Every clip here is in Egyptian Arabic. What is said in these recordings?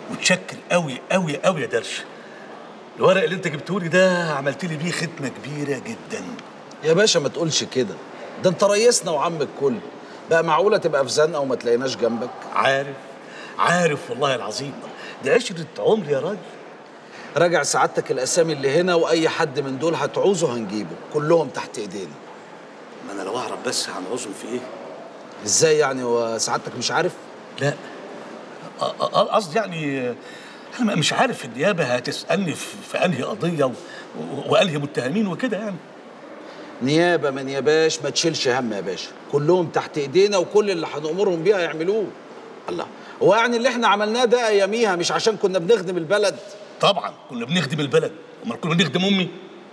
متشكر قوي قوي قوي يا درش الورق اللي انت جبته لي ده عملت لي بيه ختمه كبيره جدا يا باشا ما تقولش كده ده انت ريسنا وعم الكل بقى معقوله تبقى في زنقه وما تلاقيناش جنبك عارف عارف والله العظيم دي عشرة عمر يا راجل راجع سعادتك الاسامي اللي هنا واي حد من دول هتعوزه هنجيبه كلهم تحت ايدينا ما انا لو اعرف بس هنعوزهم في ايه ازاي يعني وسعادتك مش عارف لا أ- أ- قصدي يعني انا مش عارف النيابه هتسالني في في انهي قضيه و- و- وانهي متهمين وكده يعني نيابه ما نياباش ما تشيلش هم يا باشا كلهم تحت ايدينا وكل اللي هنأمرهم بيه هيعملوه الله هو يعني اللي احنا عملناه ده اياميها مش عشان كنا بنخدم البلد طبعا كنا بنخدم البلد امال كنا بنخدم امي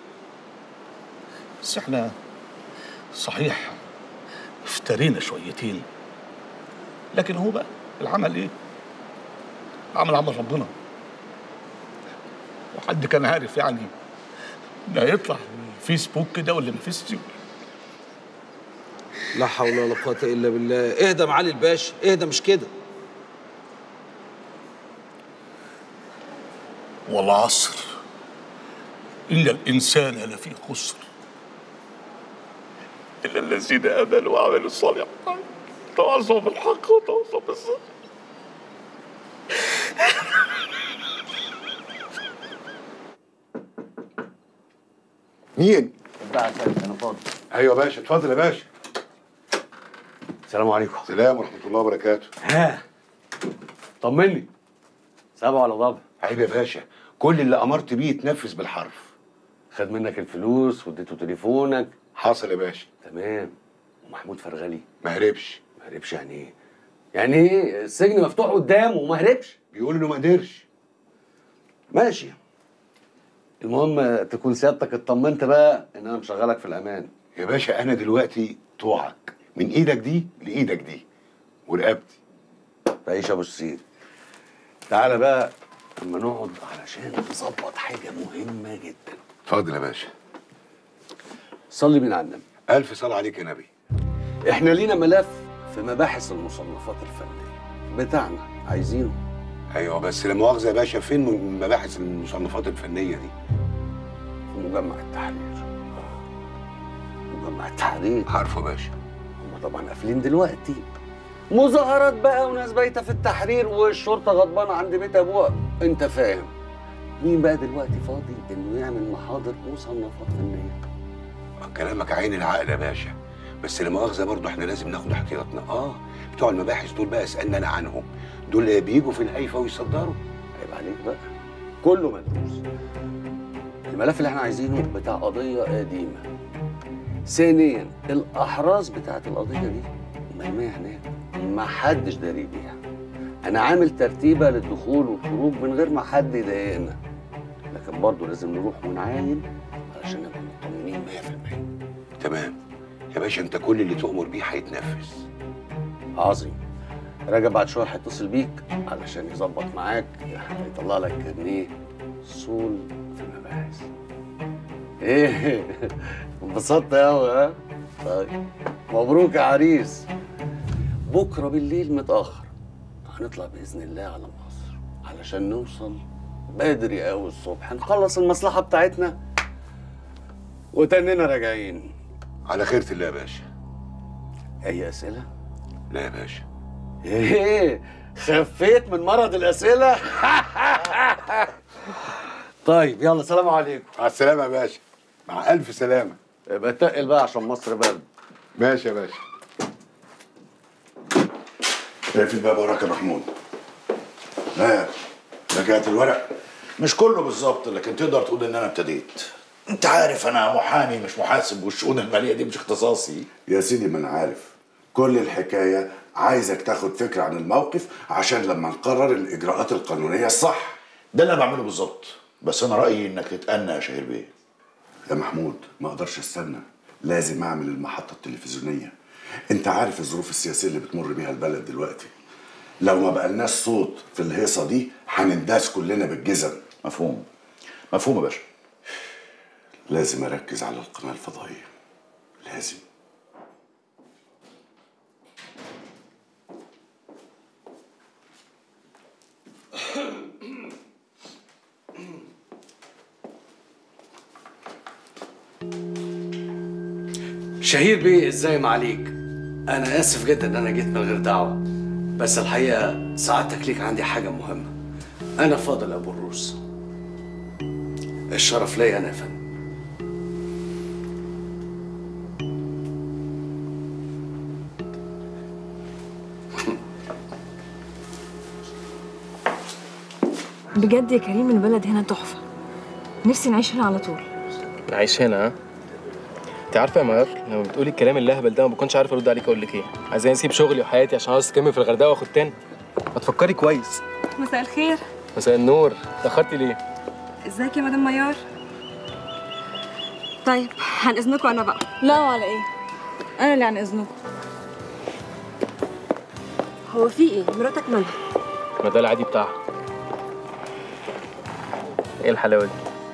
بس احنا صحيح افترينا شويتين لكن هو بقى العمل ايه عمل عمل ربنا وحد كان عارف يعني ده هيطلع الفيسبوك كده ولا مفيش لا حول ولا قوه الا بالله اهدى معالي الباشا اهدى مش كده والعصر إن الإنسان لفي خسر إلا الذين آمنوا وعملوا الصالحات تواصوا بالحق وتواصوا بالصبر مين؟ بقى سيد انا فاضي ايوه يا باشا اتفضل يا باشا السلام عليكم سلام ورحمه الله وبركاته ها طمني سبعة ولا ضبع عيب يا باشا كل اللي امرت بيه يتنفذ بالحرف خد منك الفلوس واديته تليفونك حصل يا باشا تمام ومحمود فرغلي ما هربش ما هربش يعني ايه يعني ايه السجن مفتوح قدامه وما هربش بيقول انه ما قدرش ماشي المهم تكون سيادتك اطمنت بقى ان انا مشغلك في الامان يا باشا انا دلوقتي طوعك من ايدك دي لايدك دي ورقبتي تعيش يا ابو السيد تعالى بقى اما نقعد علشان نظبط حاجه مهمه جدا اتفضل يا باشا صلي بينا على النبي الف صلاه عليك يا نبي احنا لينا ملف في مباحث المصنفات الفنيه بتاعنا عايزينه ايوه بس لا مؤاخذه يا باشا فين من مباحث المصنفات الفنيه دي في مجمع التحرير مجمع التحرير عارفه يا باشا هم طبعا قافلين دلوقتي مظاهرات بقى وناس بايته في التحرير والشرطه غضبانه عند بيت ابوها انت فاهم مين بقى دلوقتي فاضي انه يعمل محاضر مصنفات فنيه كلامك عين العقل يا باشا بس لا مؤاخذه برضه احنا لازم ناخد احتياطنا اه بتوع المباحث دول بقى اسالنا انا عنهم دول بيجوا في الهيفا ويصدروا عيب عليك بقى كله مدروس الملف اللي احنا عايزينه بتاع قضيه قديمه ثانيا الاحراز بتاعت القضيه دي مرميه هناك ما حدش داري بيها انا عامل ترتيبه للدخول والخروج من غير ما حد يضايقنا لكن برضه لازم نروح ونعاين علشان نبقى مطمنين 100% تمام يا باشا انت كل اللي تؤمر بيه هيتنفذ عظيم راجع بعد شويه هيتصل بيك علشان يظبط معاك هيطلع لك كارنيه صول في المباحث ايه انبسطت قوي ها طيب مبروك يا عريس بكره بالليل متاخر هنطلع باذن الله على مصر علشان نوصل بدري قوي الصبح نخلص المصلحه بتاعتنا وتننا راجعين على خيرة الله يا باشا اي اسئله لا يا باشا ايه خفيت من مرض الاسئله طيب يلا سلام عليكم مع السلامة يا باشا مع ألف سلامة يبقى تقل بقى عشان مصر برد ماشي يا باشا اقفل الباب وراك يا محمود ها رجعت الورق مش كله بالظبط لكن تقدر تقول ان انا ابتديت انت عارف انا محامي مش محاسب والشؤون الماليه دي مش اختصاصي يا سيدي ما انا عارف كل الحكايه عايزك تاخد فكره عن الموقف عشان لما نقرر الاجراءات القانونيه الصح ده اللي انا بعمله بالظبط بس انا رايي انك تتأنى يا شهير بيه يا محمود ما اقدرش استنى لازم اعمل المحطه التلفزيونيه انت عارف الظروف السياسيه اللي بتمر بيها البلد دلوقتي لو ما بقالناش صوت في الهيصه دي هننداس كلنا بالجزم مفهوم مفهوم يا باشا لازم اركز على القناه الفضائيه لازم شهير بيه ازاي ما عليك انا اسف جدا ان انا جيت من غير دعوه بس الحقيقه سعادتك ليك عندي حاجه مهمه انا فاضل ابو الروس الشرف ليا انا يا فندم بجد يا كريم البلد هنا تحفة نفسي نعيش هنا على طول عايش هنا ها انت عارفه يا ميار لما بتقولي الكلام اللهبل ده ما بكونش عارف ارد عليك اقول لك ايه عايزاني اسيب شغلي وحياتي عشان عاوز اكمل في الغردقه واخد تاني ما تفكري كويس مساء الخير مساء النور اتاخرتي ليه ازيك يا مدام ميار طيب عن اذنكم انا بقى لا على ايه انا اللي عن اذنكم هو في ايه مراتك مالها ما ده العادي بتاعها ايه الحلاوه دي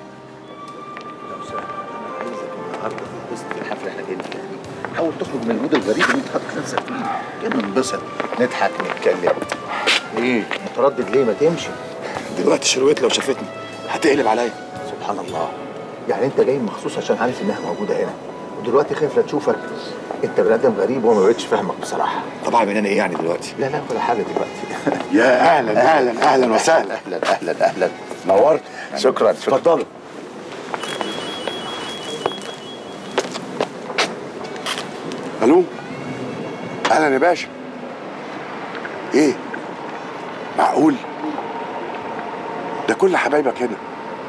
الحفله احنا جايين فيها حاول تخرج من المود الغريب اللي انت حاطط نفسك فيه يلا ننبسط نضحك نتكلم ايه متردد ليه ما تمشي دلوقتي شرويت لو شافتني هتقلب عليا سبحان الله يعني انت جاي مخصوص عشان عارف انها موجوده هنا ودلوقتي خايف لا تشوفك انت بني ادم غريب وما بقتش فاهمك بصراحه طب اعمل انا ايه يعني دلوقتي لا لا ولا حاجه دلوقتي يا اهلا اهلا اهلا وسهلا اهلا اهلا اهلا نورت شكرا شكرا اتفضلوا الو اهلا يا باشا ايه معقول ده كل حبايبك هنا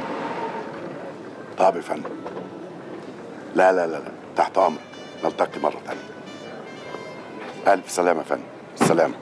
طب يا فندم لا لا لا لا تحت امرك نلتقي مره تانية الف سلامه يا فندم سلامه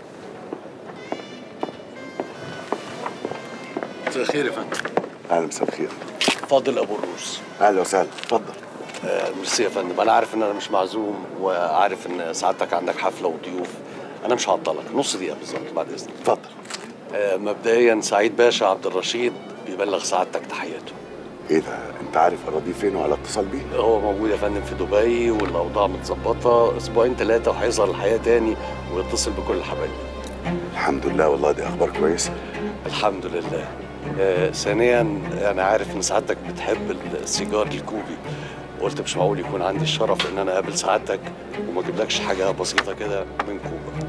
مساء الخير يا فندم اهلا مساء الخير فاضل ابو الروس اهلا وسهلا اتفضل آه، ميرسي يا فندم انا عارف ان انا مش معزوم وعارف ان سعادتك عندك حفله وضيوف انا مش هعطلك نص دقيقه بالظبط بعد اذنك اتفضل آه، مبدئيا سعيد باشا عبد الرشيد بيبلغ سعادتك تحياته ايه ده انت عارف اراضيه فين وعلى اتصال بيه هو موجود يا فندم في دبي والاوضاع متظبطه اسبوعين ثلاثه وهيظهر الحياه تاني ويتصل بكل حبايبي الحمد لله والله دي اخبار كويسه الحمد لله آه، ثانيا انا عارف ان سعادتك بتحب السيجار الكوبي قلت مش معقول يكون عندي الشرف ان انا اقابل سعادتك وما اجيبلكش حاجه بسيطه كده من كوبا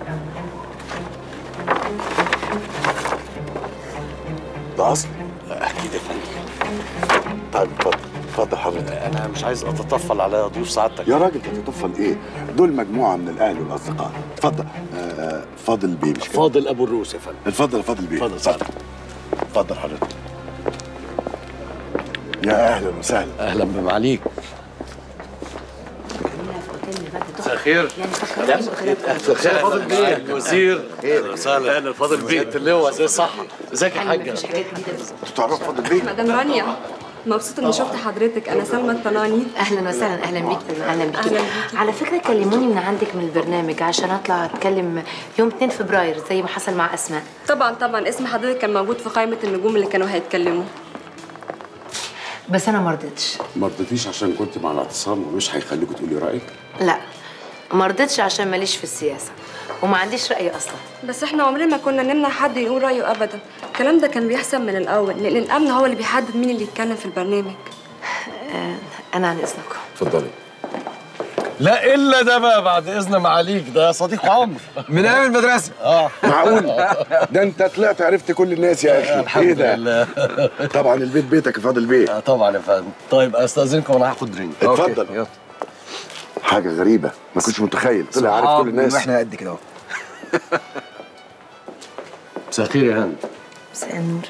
ده اصلي اكيد يا فندم طيب اتفضل اتفضل حضرتك انا مش عايز اتطفل على ضيوف سعادتك يا راجل تتطفل ايه دول مجموعه من الاهل والاصدقاء اتفضل آه فاضل بيه مش كده فاضل ابو الروس يا فندم اتفضل يا فاضل بيه اتفضل اتفضل اتفضل حضرتك يا اهلا وسهلا اهلا بمعاليك مساء الخير مساء الخير فاضل بيه الوزير اهلا وسهلا اهلا فاضل بيه اللواء زي صح ازيك يا حاجه انتوا تعرفوا فاضل بيه مدام رانيا مبسوطة اني شفت حضرتك انا سلمى الطناني اهلا وسهلا اهلا بيك اهلا بيك أهلا بيكي. على فكره كلموني من عندك من البرنامج عشان اطلع اتكلم يوم 2 فبراير زي ما حصل مع اسماء طبعا طبعا اسم حضرتك كان موجود في قائمة النجوم اللي كانوا هيتكلموا بس انا ما رضيتش ما رضيتيش عشان كنت مع الاعتصام ومش هيخليكوا تقولي رايك لا ما رضيتش عشان ماليش في السياسه وما عنديش راي اصلا بس احنا عمرنا ما كنا نمنع حد يقول رأيه ابدا الكلام ده كان بيحصل من الاول لان الامن هو اللي بيحدد مين اللي يتكلم في البرنامج آه انا عن اذنكم اتفضلي لا الا ده بقى بعد اذن معاليك ده صديق عمر من ايام المدرسه اه معقول ده انت طلعت عرفت كل الناس يا اخي الحمد ايه ده لله طبعا البيت بيتك يا فاضل بيه آه، طبعا يا فندم طيب استاذنكم انا هاخد درينك اتفضل. يلا. حاجه غريبه ما كنتش متخيل طلع عارف كل الناس واحنا قد كده اهو مساء الخير يا هند مساء النور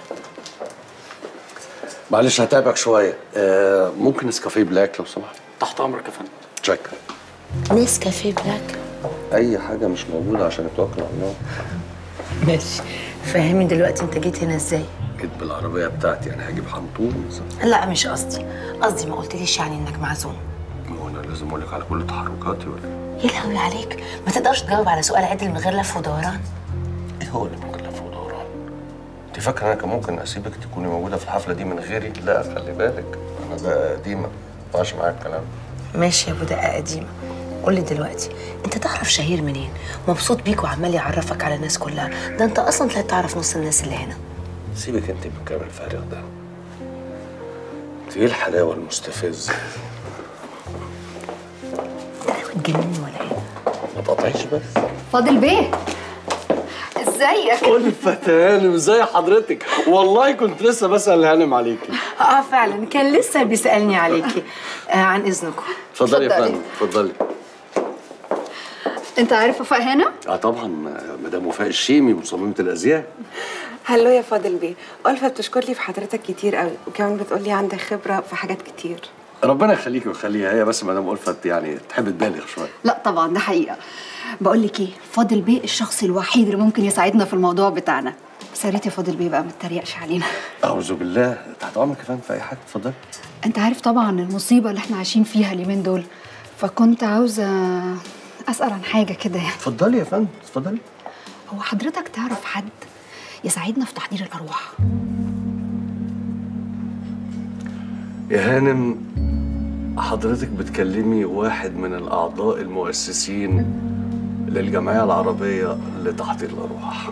معلش هتعبك شويه آه ممكن نسكافيه بلاك لو سمحت تحت امرك يا فندم تشكر نسكافيه بلاك اي حاجه مش موجوده عشان اتوكل على الله ماشي فهمني دلوقتي انت جيت هنا ازاي جيت بالعربيه بتاعتي يعني هجيب حنطور مثلا لا مش قصدي قصدي ما قلتليش يعني انك معزوم هو انا لازم اقول لك على كل تحركاتي ولا إيه؟ يا لهوي عليك ما تقدرش تجاوب على سؤال عدل من غير لف ودوران ايه هو اللي ممكن لف ودوران انت فاكره انا كان ممكن اسيبك تكوني موجوده في الحفله دي من غيري لا خلي بالك انا ده قديمه ما ينفعش معاك الكلام ماشي يا ابو دقه قديمه قول لي دلوقتي انت تعرف شهير منين مبسوط بيك وعمال يعرفك على الناس كلها ده انت اصلا طلعت تعرف نص الناس اللي هنا سيبك انت من الكلام الفارغ ده انت ايه الحلاوه المستفزه جنني ولا ايه ما تقطعيش بس فاضل بيه ازيك ألفت هانم ازي حضرتك والله كنت لسه بسأل هانم عليكي اه فعلا كان لسه بيسالني عليكي آه عن اذنكم اتفضلي يا اتفضلي. فندم اتفضلي انت عارف وفاء هنا اه طبعا مدام وفاء الشيمي مصممة الازياء هلو يا فاضل بيه ألفة بتشكر لي في حضرتك كتير قوي وكمان بتقول لي عندك خبرة في حاجات كتير ربنا يخليكي ويخليها هي بس مدام ألفت يعني تحب تبالغ شويه لا طبعا ده حقيقه بقول لك ايه فاضل بيه الشخص الوحيد اللي ممكن يساعدنا في الموضوع بتاعنا بس يا ريت يا فاضل بيه بقى ما تتريقش علينا اعوذ بالله تحت امرك يا فندم في اي حاجه اتفضلي انت عارف طبعا المصيبه اللي احنا عايشين فيها اليومين دول فكنت عاوزه اسال عن حاجه كده يعني اتفضلي يا فندم اتفضلي هو حضرتك تعرف حد يساعدنا في تحضير الارواح يا هانم حضرتك بتكلمي واحد من الأعضاء المؤسسين للجمعية العربية لتحضير الأرواح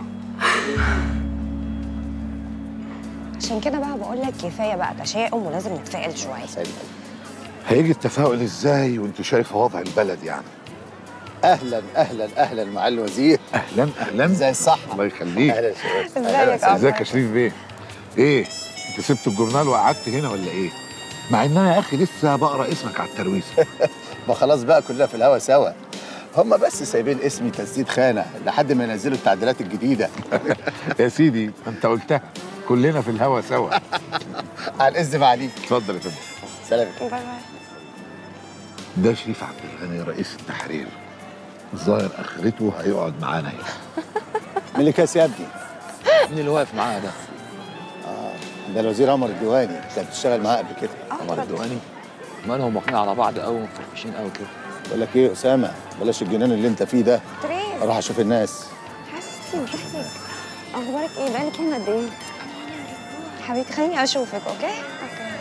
عشان كده بقى بقول لك كفايه بقى تشاؤم ولازم نتفائل شويه هيجي التفاؤل ازاي وانت شايفه وضع البلد يعني اهلا اهلا اهلا معالي الوزير اهلا اهلا زي الصحه الله يخليك اهلا شباب ازيك يا ازيك يا شريف بيه ايه انت سبت الجورنال وقعدت هنا ولا ايه مع ان انا يا اخي لسه بقرا اسمك على الترويسه ما خلاص بقى كلنا في الهوا سوا هم بس سايبين اسمي تسديد خانه لحد ما ينزلوا التعديلات الجديده يا سيدي انت قلتها كلنا في الهوا سوا على الاذن معاليك اتفضل يا فندم سلام باي باي ده شريف عبد الغني رئيس التحرير الظاهر اخرته هيقعد معانا هنا ملك يا ابني مين اللي واقف معاه ده؟ اه ده الوزير عمر الديواني انت بتشتغل معاه قبل كده عمر الديواني مالهم واقفين على بعض قوي ومفرفشين قوي كده بقول لك ايه يا اسامه بلاش الجنان اللي انت فيه ده تريز اروح اشوف الناس حبيبتي حبيبتي اخبارك ايه بقالك هنا قد ايه حبيبتي خليني اشوفك اوكي اوكي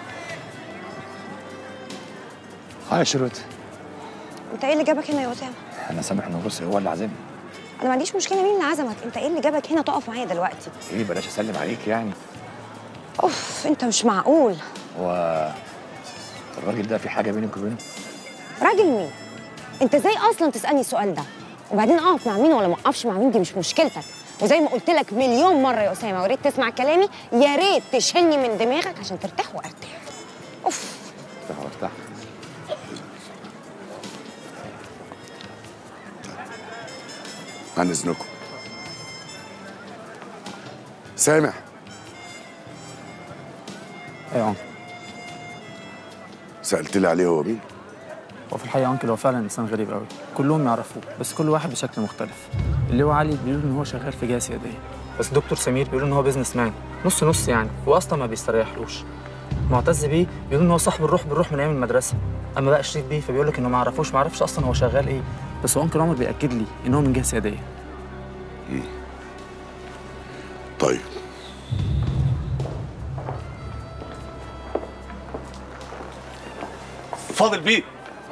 ها يا شروت انت ايه اللي جابك هنا يا اسامه انا سامح ان روسي هو اللي عازمني انا ما عنديش مشكله مين اللي عزمك انت ايه اللي جابك هنا تقف معايا دلوقتي ايه بلاش اسلم عليك يعني اوف انت مش معقول هو الراجل ده في حاجه بينك وبينه راجل مين انت ازاي اصلا تسالني السؤال ده وبعدين اقف مع مين ولا ما اقفش مع مين دي مش مشكلتك وزي ما قلت لك مليون مره يا اسامه وريت تسمع كلامي يا ريت تشيلني من دماغك عشان ترتاح وارتاح اوف ارتاح وارتاح عن اذنكم سامح ايوه سالت لي عليه هو مين هو في الحقيقه انكل هو فعلا انسان غريب قوي كلهم يعرفوه بس كل واحد بشكل مختلف اللي هو علي بيقول ان هو شغال في جهه سياديه بس دكتور سمير بيقول ان هو بيزنس مان نص نص يعني هو اصلا ما بيستريحلوش معتز بيه بيقول ان هو صاحب الروح بالروح من ايام المدرسه اما بقى شريف بيه فبيقول لك انه ما يعرفوش ما يعرفش اصلا هو شغال ايه بس هو انكل عمر بياكد لي ان هو من جهه سياديه طيب فاضل بيه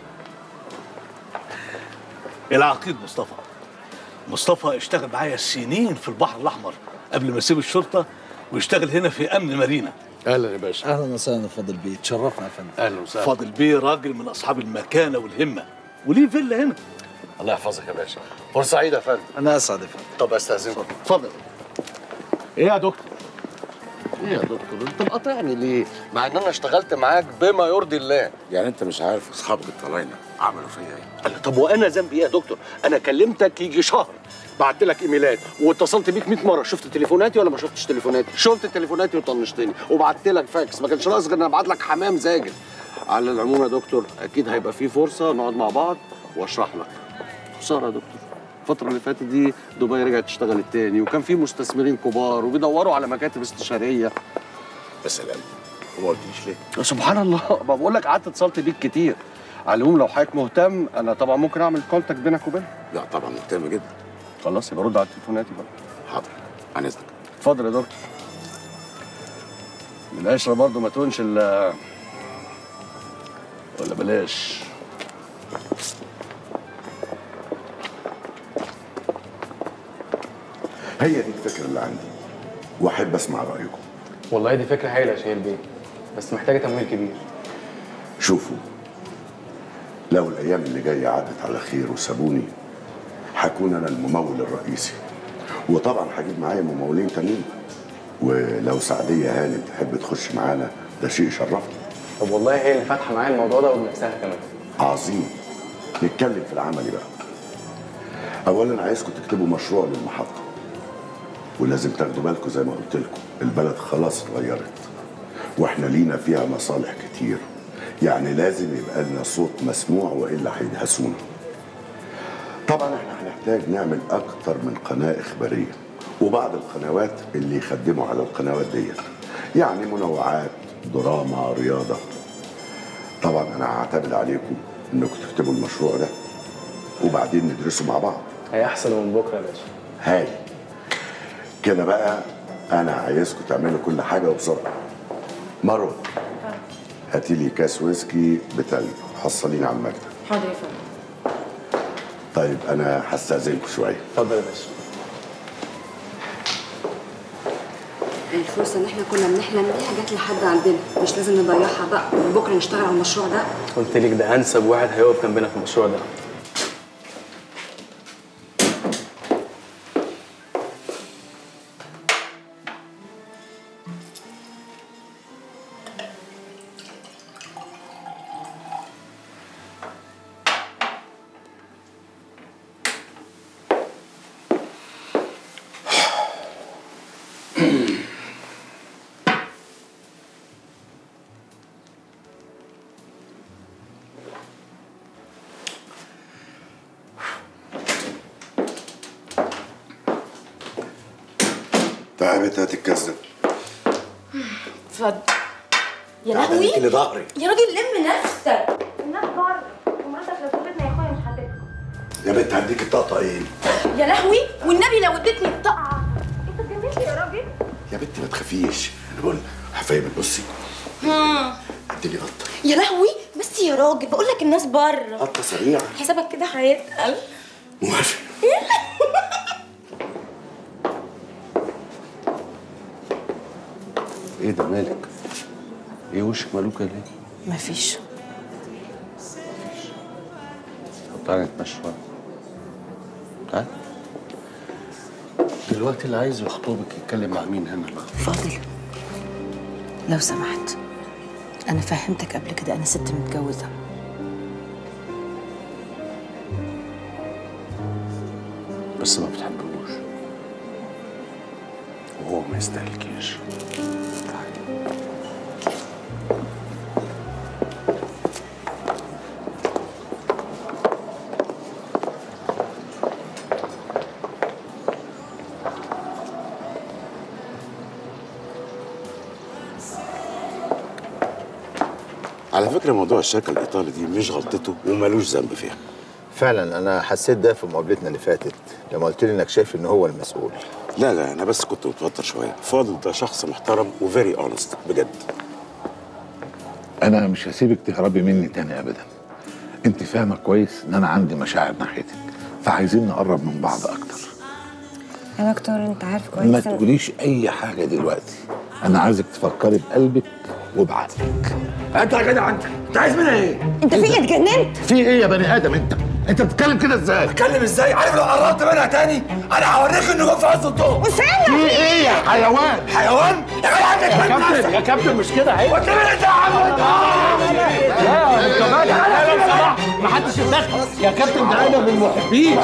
العقيد مصطفى مصطفى اشتغل معايا سنين في البحر الاحمر قبل ما يسيب الشرطه ويشتغل هنا في امن مارينا اهلا يا باشا اهلا وسهلا فاضل بيه تشرفنا يا فندم اهلا وسهلا فاضل بيه راجل من اصحاب المكانه والهمه وليه فيلا هنا الله يحفظك يا باشا فرصه سعيده يا فندم انا اسعد يا فندم طب استاذنكم اتفضل ايه يا دكتور ايه يا دكتور انت مقاطعني ليه مع ان انا اشتغلت معاك بما يرضي الله يعني انت مش عارف اصحابك الطلاينه عملوا فيا ايه قال لي طب وانا ذنبي ايه يا دكتور انا كلمتك يجي شهر بعت لك ايميلات واتصلت بيك 100 مره شفت تليفوناتي ولا ما شفتش تليفوناتي شفت تليفوناتي وطنشتني وبعت لك فاكس ما كانش ناقص غير ان ابعت لك حمام زاجل على العموم يا دكتور اكيد هيبقى في فرصه نقعد مع بعض واشرح لك خساره يا دكتور الفترة اللي فاتت دي دبي رجعت تشتغل التاني وكان في مستثمرين كبار وبيدوروا على مكاتب استشارية يا سلام وما قلتليش ليه؟ سبحان الله ما بقول لك قعدت اتصلت بيك كتير على العموم لو حضرتك مهتم انا طبعا ممكن اعمل كونتاكت بينك وبينه لا طبعا مهتم جدا خلاص يبقى رد على تليفوناتي بقى حاضر عن اذنك اتفضل يا دكتور من القشرة برضه ما تونش الا ولا بلاش هي دي الفكره اللي عندي واحب اسمع رايكم والله دي فكره هايله يا شهير بيه بس محتاجه تمويل كبير شوفوا لو الايام اللي جايه عدت على خير وسابوني هكون انا الممول الرئيسي وطبعا هجيب معايا ممولين تانيين ولو سعديه هانم تحب تخش معانا ده شيء يشرفنا طب والله هي اللي فاتحه معايا الموضوع ده وبنفسها كمان عظيم نتكلم في العملي بقى اولا عايزكم تكتبوا مشروع للمحطه ولازم تاخدوا بالكم زي ما قلت لكم البلد خلاص اتغيرت واحنا لينا فيها مصالح كتير يعني لازم يبقى لنا صوت مسموع والا هيدهسونا طبعا احنا هنحتاج نعمل اكتر من قناه اخباريه وبعض القنوات اللي يخدموا على القنوات ديت يعني منوعات دراما رياضه طبعا انا هعتمد عليكم انكم تكتبوا المشروع ده وبعدين ندرسه مع بعض هي احسن من بكره يا باشا هاي كده بقى انا عايزكم تعملوا كل حاجه وبسرعه مروه هاتي لي كاس ويسكي بتلج حصليني على المكتب حاضر يا فندم طيب انا هستاذنكم شويه اتفضل يا باشا الفرصة إن إحنا كنا بنحلم بيها جت لحد عندنا مش لازم نضيعها بقى وبكرة نشتغل على المشروع ده قلت لك ده انسب واحد هيقف جنبنا في المشروع ده تعبت هات الكاس ده اتفضل يا تعبان لهوي ليكي لظهري يا راجل لم نفسك الناس بره ومراتك لو سابتنا يا اخويا مش هتبقى يا بنت هديك الطقطقين يا لهوي والنبي لو اديتني الطقعه انت اتجننت يا راجل يا بنت ما تخافيش انا بقول هفهمك بصي هم. اديني قطه يا لهوي بس يا راجل بقول لك الناس بره قطه سريعه حسابك كده هيتقل موافق ايه ده مالك؟ ايه وشك مالوكه ليه؟ مفيش طب تعالى نتمشى شويه تعالى دلوقتي اللي عايز يخطبك يتكلم مع مين هنا بقى؟ فاضل لو سمحت انا فهمتك قبل كده انا ست متجوزه بس ما بتحبهوش وهو ما يستاهلكيش على فكره موضوع الشركه الايطالي دي مش غلطته ومالوش ذنب فيها فعلا انا حسيت ده في مقابلتنا اللي فاتت لما قلت لي انك شايف ان هو المسؤول لا لا انا بس كنت متوتر شويه فاضل ده شخص محترم وفيري اونست بجد انا مش هسيبك تهربي مني تاني ابدا انت فاهمه كويس ان انا عندي مشاعر ناحيتك فعايزين نقرب من بعض اكتر يا دكتور انت عارف ما كويس إن- تقوليش اي حاجه دلوقتي انا عايزك تفكري بقلبك وبعقلك انت يا جدع انت انت عايز منها ايه؟ انت في ايه اتجننت؟ في ايه يا بني ادم انت انت بتتكلم كده ازاي اتكلم ازاي؟ عارف لو قربت منها تاني انا هوريك انه جوه في عز الضوء في ايه يا حيوان حيوان؟ يا جدع عندك يا كابتن يا كابتن مش كده عيب وانت مين انت يا عم؟ لا انت مالك لا لو سمحت ما حدش يتدخل يا كابتن ده انا من محبين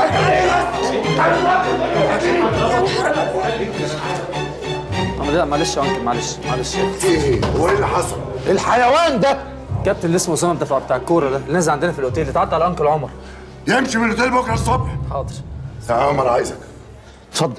لا معلش يا انكل معلش معلش في ايه؟ هو ايه اللي حصل؟ الحيوان ده كابتن اللي اسمه اسامه بتاع بتاع الكوره ده اللي نزل عندنا في الاوتيل اتعدى على انكل عمر يمشي من الاوتيل بكره الصبح حاضر يا عمر عايزك اتفضل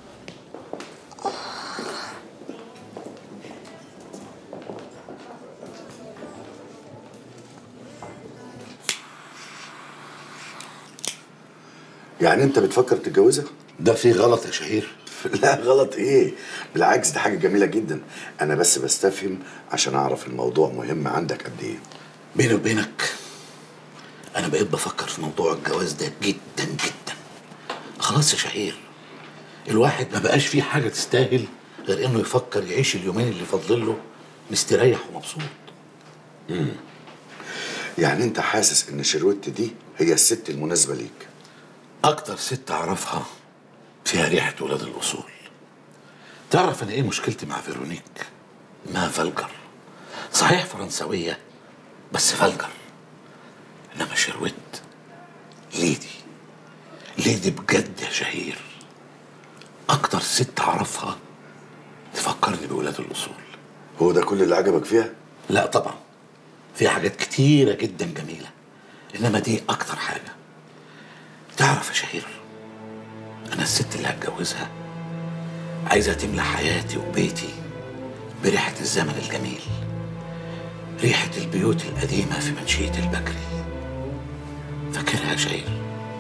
يعني انت بتفكر تتجوزها؟ ده في غلط يا شهير لا غلط ايه بالعكس دي حاجه جميله جدا انا بس بستفهم عشان اعرف الموضوع مهم عندك قد ايه بيني وبينك انا بقيت بفكر في موضوع الجواز ده جدا جدا خلاص يا شهير الواحد ما بقاش فيه حاجه تستاهل غير انه يفكر يعيش اليومين اللي فاضل له مستريح ومبسوط امم يعني انت حاسس ان شروت دي هي الست المناسبه ليك اكتر ست اعرفها فيها ريحه ولاد الاصول تعرف انا ايه مشكلتي مع فيرونيك ما فلجر صحيح فرنسويه بس فلجر انما شروت ليدي ليدي بجد يا شهير اكتر ست اعرفها تفكرني بولاد الاصول هو ده كل اللي عجبك فيها لا طبعا في حاجات كتيره جدا جميله انما دي اكتر حاجه تعرف يا شهير انا الست اللي هتجوزها عايزه تملى حياتي وبيتي بريحه الزمن الجميل ريحه البيوت القديمه في منشيه البكري فاكرها يا شهير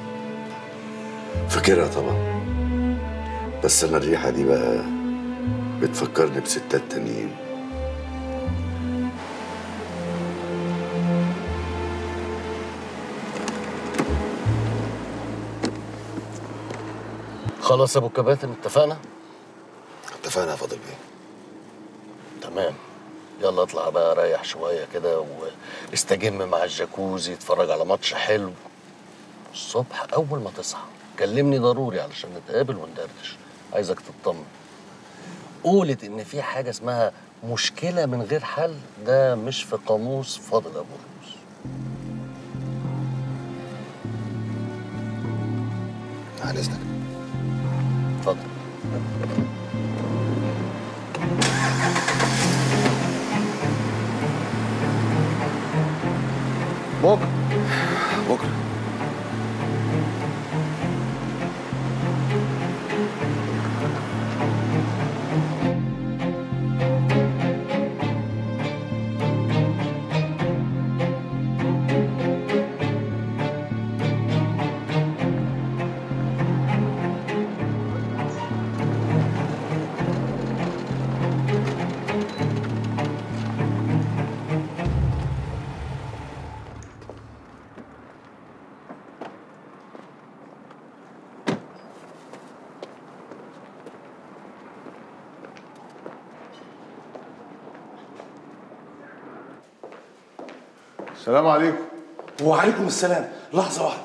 فاكرها طبعا بس انا الريحه دي بقى بتفكرني بستات تانيين خلاص يا ابو الكباتن اتفقنا اتفقنا يا فاضل بيه تمام يلا اطلع بقى ريح شويه كده واستجم مع الجاكوزي اتفرج على ماتش حلو الصبح اول ما تصحى كلمني ضروري علشان نتقابل وندردش عايزك تطمن قولت ان في حاجه اسمها مشكله من غير حل ده مش في قاموس فاضل ابو الروس عن اذنك اتفضل بكره بكره السلام عليكم وعليكم السلام لحظة واحدة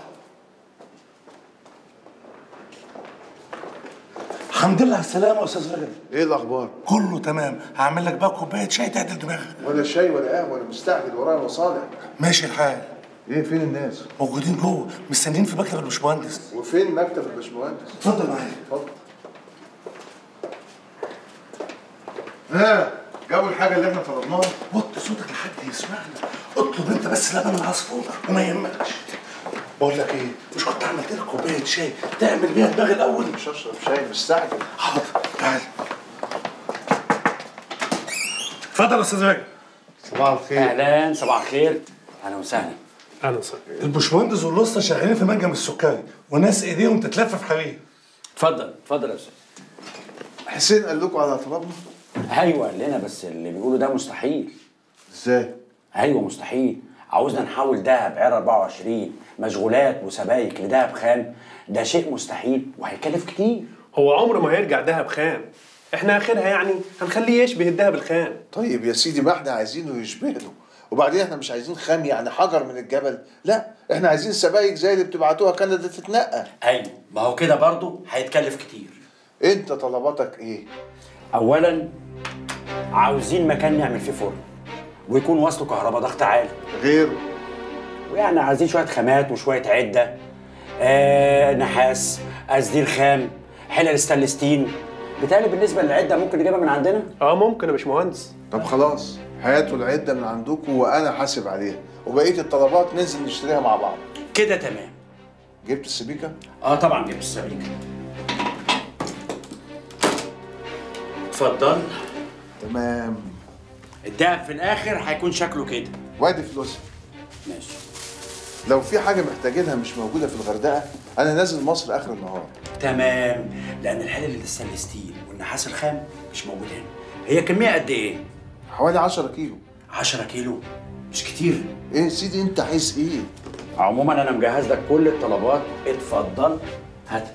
الحمد لله على السلامة يا أستاذ رجب ايه الاخبار كله تمام هعمل لك بقى كوباية شاي تعدل دماغك ولا شاي ولا قهوه ولا مستعجل ورايا مصالح ماشي الحال ايه فين الناس موجودين جوه مستنيين في مكتب الباشمهندس وفين مكتب الباشمهندس اتفضل معايا اتفضل ها جابوا الحاجه اللي احنا طلبناها وطي صوتك لحد يسمعنا اطلب انت بس لبن العصفور وما يهمكش بقول لك ايه مش كنت عملت لك كوبايه شاي تعمل بيها دماغي الاول مش هشرب شاي مستعجل حاضر تعال اتفضل يا استاذ راجل صباح الخير اهلا صباح الخير اهلا وسهلا اهلا وسهلا الباشمهندس والاسطى شغالين في منجم السكري وناس ايديهم تتلف في حرير اتفضل اتفضل يا استاذ حسين قال لكم على طلبنا ايوه قال لنا بس اللي بيقولوا ده مستحيل ازاي ايوه مستحيل عاوزنا نحول دهب عيار 24 مشغولات وسبايك لدهب خام ده شيء مستحيل وهيكلف كتير هو عمره ما هيرجع دهب خام احنا اخرها يعني هنخليه يشبه الدهب الخام طيب يا سيدي ما احنا عايزينه يشبهه وبعدين احنا مش عايزين خام يعني حجر من الجبل لا احنا عايزين سبايك زي اللي بتبعتوها كندا تتنقى ايوه ما هو كده برضه هيتكلف كتير انت طلباتك ايه اولا عاوزين مكان نعمل فيه فرن ويكون وصله كهرباء ضغط عالي غيره ويعني عايزين شويه خامات وشويه عده آه نحاس قصدير خام حلل ستانلستين بالتالي بالنسبه للعده ممكن نجيبها من عندنا اه ممكن يا باشمهندس طب خلاص هاتوا العده من عندكم وانا حاسب عليها وبقيه الطلبات ننزل نشتريها مع بعض كده تمام جبت السبيكه اه طبعا جبت السبيكه اتفضل تمام الدهب في الاخر هيكون شكله كده وادي فلوسها ماشي لو في حاجه محتاجينها مش موجوده في الغردقه انا نازل مصر اخر النهار تمام لان الحلل الستانلستيل والنحاس الخام مش موجود هنا هي كميه قد ايه حوالي 10 كيلو 10 كيلو مش كتير ايه سيدي انت عايز ايه عموما انا مجهز لك كل الطلبات اتفضل هات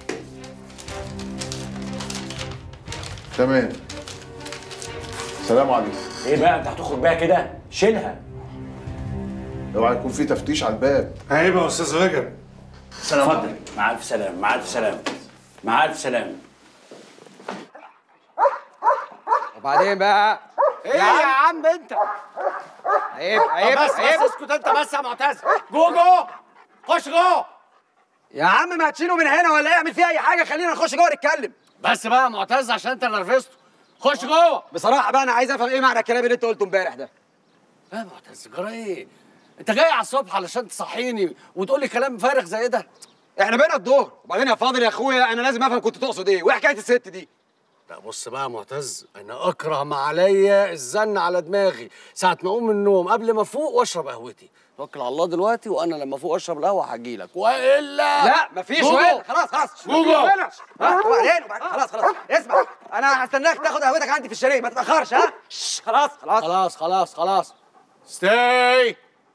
تمام سلام عليكم ايه بقى انت هتخرج بيها كده شيلها اوعى يكون في تفتيش على الباب عيب يا استاذ رجب سلام اتفضل مع الف سلامه مع الف سلامه مع الف سلامه وبعدين بقى ايه يا عم انت عيب عيب بس عيب بس اسكت انت بس يا معتز جوه جوه خش جوه يا عم ما تشيله من هنا ولا اعمل فيه اي حاجه خلينا نخش جوه نتكلم بس بقى يا معتز عشان انت نرفزته خش جوه بصراحه بقى انا عايز افهم ايه معنى الكلام اللي انت قلته امبارح ده يا معتز جرى ايه انت جاي على الصبح علشان تصحيني وتقول لي كلام فارغ زي ده احنا بقينا الظهر وبعدين يا فاضل يا اخويا انا لازم افهم كنت تقصد ايه وايه حكايه الست دي لا بص بقى يا معتز انا اكره ما عليا الزن على دماغي ساعه ما اقوم من النوم قبل ما افوق واشرب قهوتي توكل على الله دلوقتي وانا لما افوق اشرب القهوه هجيلك والا لا مفيش جوجو. وين خلاص خلاص جوجو. ها، وبعدين وبعدين خلاص خلاص اسمع انا هستناك تاخد قهوتك عندي في الشاليه ما تتاخرش ها شش، خلاص خلاص خلاص خلاص خلاص ستاي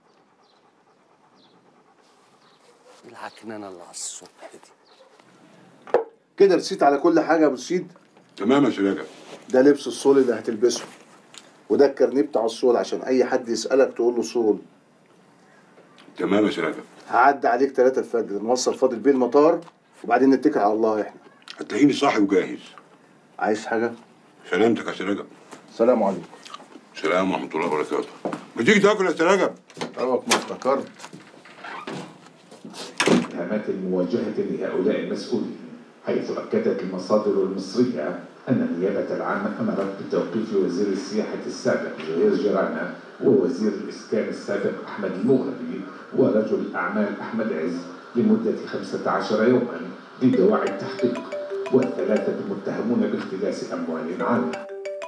العكنانه اللي على الصبح دي كده رسيت على كل حاجه يا ابو سيد تمام يا شراكه ده لبس الصول اللي هتلبسه وده الكارنيه بتاع الصول عشان اي حد يسالك تقول له صول تمام يا شراكه هعدي عليك 3 الفجر نوصل فاضل بيه المطار وبعدين نتكل على الله احنا هتلاقيني صاحي وجاهز عايز حاجه سلامتك يا شراكه سلام عليكم سلام ورحمه الله وبركاته ما تيجي تاكل يا شراكه طبعك ما افتكرت اتهامات المواجهة لهؤلاء المسؤولين حيث أكدت المصادر المصرية أن النيابة العامة أمرت بتوقيف وزير السياحة السابق زهير جيرانة ووزير الإسكان السابق أحمد المغربي ورجل الأعمال أحمد عز لمدة 15 يوما لدواعي التحقيق والثلاثة متهمون باختلاس أموال عامة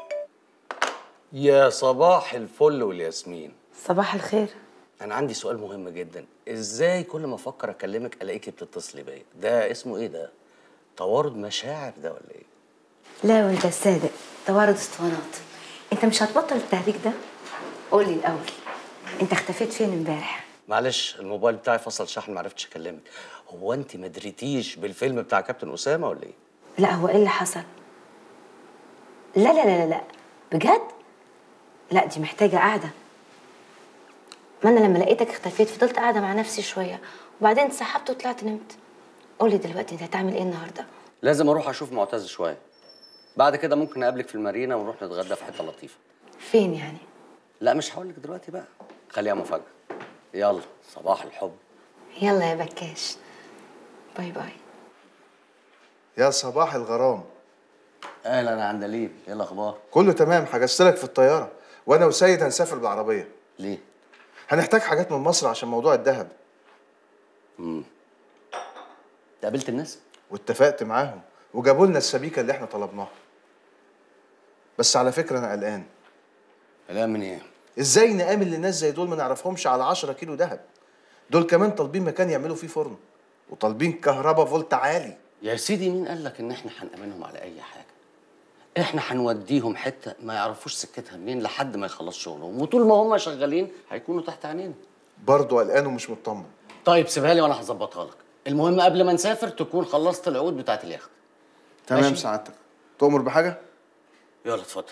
يا صباح الفل والياسمين صباح الخير انا عندي سؤال مهم جدا ازاي كل ما افكر اكلمك الاقيكي بتتصلي بيا ده اسمه ايه ده توارد مشاعر ده ولا ايه لا وانت الصادق توارد اسطوانات انت مش هتبطل التهريج ده قولي الاول انت اختفيت فين امبارح معلش الموبايل بتاعي فصل شحن ما عرفتش اكلمك هو انت ما دريتيش بالفيلم بتاع كابتن اسامه ولا ايه لا هو ايه اللي حصل لا لا لا لا, لا. بجد لا دي محتاجه قعده ما انا لما لقيتك اختفيت فضلت قاعده مع نفسي شويه وبعدين اتسحبت وطلعت نمت قولي دلوقتي انت هتعمل ايه النهارده لازم اروح اشوف معتز شويه بعد كده ممكن اقابلك في المارينا ونروح نتغدى في حته لطيفه فين يعني لا مش هقول لك دلوقتي بقى خليها مفاجاه يلا صباح الحب يلا يا بكاش باي باي يا صباح الغرام اهلا يا عندليب ايه الاخبار كله تمام حجزت لك في الطياره وانا وسيد هنسافر بالعربيه ليه هنحتاج حاجات من مصر عشان موضوع الذهب امم قابلت الناس واتفقت معاهم وجابوا لنا السبيكه اللي احنا طلبناها بس على فكره انا قلقان قلقان من ايه ازاي نآمن للناس زي دول ما نعرفهمش على 10 كيلو ذهب دول كمان طالبين مكان يعملوا فيه فرن وطالبين كهرباء فولت عالي يا سيدي مين قال لك ان احنا هنأمنهم على اي حاجه احنا هنوديهم حته ما يعرفوش سكتها منين لحد ما يخلص شغلهم وطول ما هم شغالين هيكونوا تحت عينينا برضه قلقان ومش مطمن طيب سيبها لي وانا هظبطها لك المهم قبل ما نسافر تكون خلصت العقود بتاعت اليخت تمام ماشي. سعادتك تؤمر بحاجه يلا اتفضل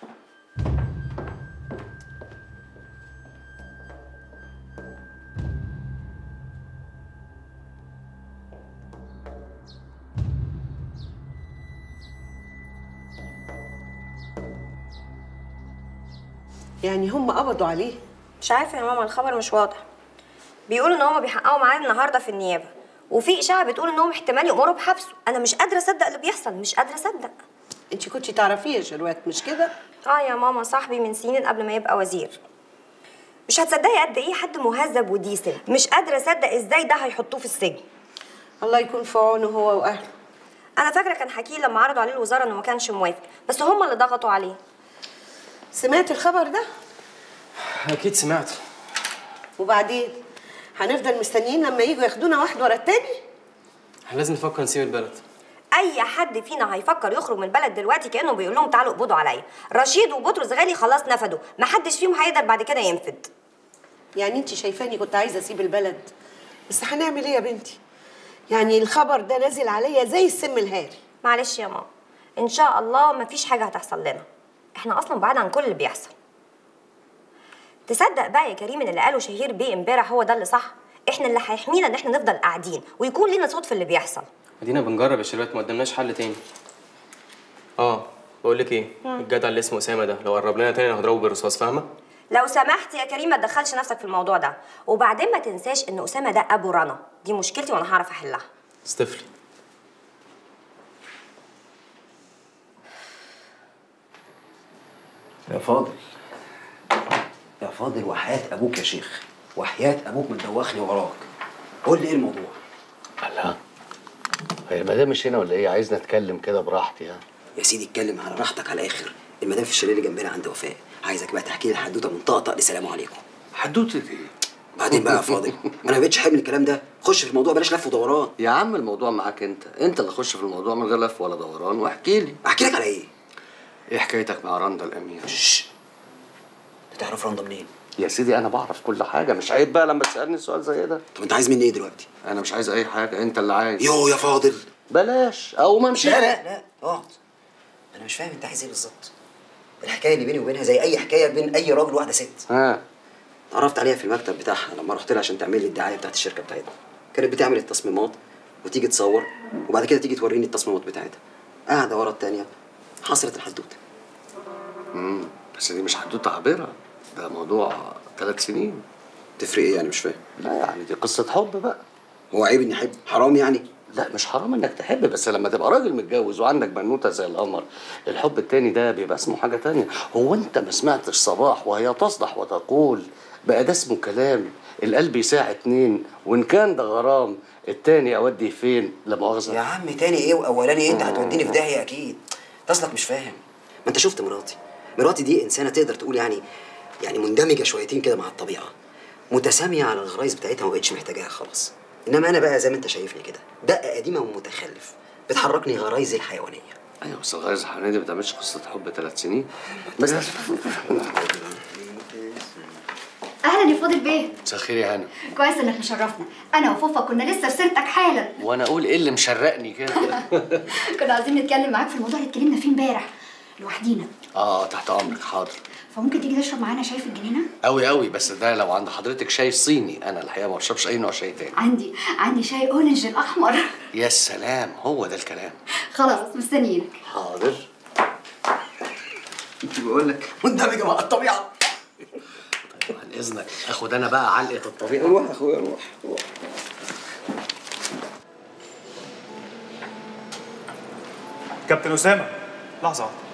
يعني هم قبضوا عليه مش عارفه يا ماما الخبر مش واضح بيقولوا ان هما بيحققوا معاه النهارده في النيابه وفي اشاعه بتقول انهم احتمال يامروا بحبسه انا مش قادره اصدق اللي بيحصل مش قادره اصدق انت كنتي تعرفيه يا شروات مش كده اه يا ماما صاحبي من سنين قبل ما يبقى وزير مش هتصدقي قد ايه حد مهذب وديسل مش قادره اصدق ازاي ده هيحطوه في السجن الله يكون في عونه هو واهله انا فاكره كان حكي لما عرضوا عليه الوزاره انه ما كانش موافق بس هم اللي ضغطوا عليه سمعت الخبر ده اكيد سمعت وبعدين هنفضل مستنيين لما يجوا ياخدونا واحد ورا التاني احنا لازم نفكر نسيب البلد اي حد فينا هيفكر يخرج من البلد دلوقتي كانه بيقول لهم تعالوا اقبضوا عليا رشيد وبطرس غالي خلاص نفدوا محدش فيهم هيقدر بعد كده ينفد يعني انت شايفاني كنت عايزه اسيب البلد بس هنعمل ايه يا بنتي يعني الخبر ده نازل عليا زي السم الهاري معلش يا ماما ان شاء الله مفيش حاجه هتحصل لنا احنا اصلا بعاد عن كل اللي بيحصل تصدق بقى يا كريم ان اللي قاله شهير بيه امبارح هو ده اللي صح احنا اللي هيحمينا ان احنا نفضل قاعدين ويكون لينا صوت في اللي بيحصل ادينا بنجرب يا شباب ما قدامناش حل تاني اه بقول لك ايه مم. الجدع اللي اسمه اسامه ده لو قرب لنا تاني أنا هضربه بالرصاص فاهمه لو سمحت يا كريم ما تدخلش نفسك في الموضوع ده وبعدين ما تنساش ان اسامه ده ابو رنا دي مشكلتي وانا هعرف احلها استفلي يا فاضل يا فاضل وحياة أبوك يا شيخ وحياة أبوك مدوخني وراك قول لي إيه الموضوع؟ الله هي المدام مش هنا ولا ايه عايزني اتكلم كده براحتي ها يا سيدي اتكلم على راحتك على الآخر المدام في الشاليه اللي جنبنا عند وفاء عايزك بقى تحكي لي الحدوتة من طقطق لسلام عليكم حدوتة ايه؟ بعدين بقى يا فاضل أنا ما بقتش حامل الكلام ده خش في الموضوع بلاش لف ودوران يا عم الموضوع معاك انت انت اللي خش في الموضوع من غير لف ولا دوران واحكي لي احكي لك على ايه ايه حكايتك مع رندا الامير انت تعرف رندا منين يا سيدي انا بعرف كل حاجه مش عيب بقى لما تسالني سؤال زي ده طب انت عايز مني ايه دلوقتي انا مش عايز اي حاجه انت اللي عايز يو يا فاضل بلاش او ما امشي لا لا لا اقعد انا مش فاهم انت عايز ايه بالظبط الحكايه اللي بيني وبينها زي اي حكايه بين اي راجل وواحده ست ها اتعرفت عليها في المكتب بتاعها لما رحت لها عشان تعمل لي الدعايه بتاعت الشركه بتاعتنا كانت بتعمل التصميمات وتيجي تصور وبعد كده تيجي توريني التصميمات بتاعتها قاعده ورا التانيه حصلت الحدوته امم بس دي مش حدوته عابره ده موضوع ثلاث سنين تفرق ايه يعني مش فاهم لا يعني دي قصه حب بقى هو عيب اني احب حرام يعني لا مش حرام انك تحب بس لما تبقى راجل متجوز وعندك بنوته زي القمر الحب التاني ده بيبقى اسمه حاجه تانية هو انت ما سمعتش صباح وهي تصدح وتقول بقى ده اسمه كلام القلب يساع اتنين وان كان ده غرام التاني اودي فين لا مؤاخذه يا عم تاني ايه واولاني ايه انت هتوديني في داهيه اكيد انت اصلك مش فاهم ما انت شفت مراتي مراتي دي انسانه تقدر تقول يعني يعني مندمجه شويتين كده مع الطبيعه متساميه على الغرايز بتاعتها ما بقتش محتاجاها خلاص انما انا بقى زي ما انت شايفني كده دقه قديمه ومتخلف بتحركني غرايزي الحيوانيه ايوه بس الغريزه الحيوانيه دي ما بتعملش قصه حب ثلاث سنين بس اهلا يا فاضل بيه مساء الخير يا هنا كويس انك مشرفنا انا وفوفا كنا لسه في سيرتك حالا وانا اقول ايه اللي مشرقني كده كنا عايزين نتكلم معاك في الموضوع اللي اتكلمنا فيه امبارح لوحدينا اه تحت امرك حاضر فممكن تيجي تشرب معانا شاي في الجنينه قوي قوي بس ده لو عند حضرتك شاي صيني انا الحقيقه ما بشربش اي نوع شاي تاني عندي عندي شاي اورنج الاحمر يا سلام هو ده الكلام خلاص مستنيينك حاضر كنت بقول لك مندمجه مع الطبيعه عن اذنك اخد انا بقى علقه الطبيعه روح يا اخويا روح روح كابتن اسامه لحظه واحده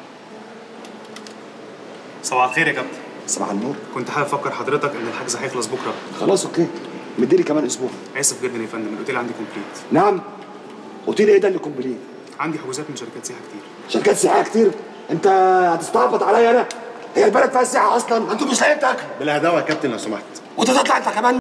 صباح الخير يا كابتن صباح النور كنت حابب افكر حضرتك ان الحجز هيخلص بكره خلاص اوكي مديلي كمان اسبوع اسف جدا يا فندم الاوتيل عندي كومبليت نعم اوتيل ايه ده اللي كومبليت عندي حجوزات من شركات سياحه كتير شركات سياحيه كتير انت هتستعبط عليا انا هي البلد فيها سياحه اصلا انتوا مش لاقيين تاكلوا بالهداوه يا كابتن لو سمحت وانت تطلع انت كمان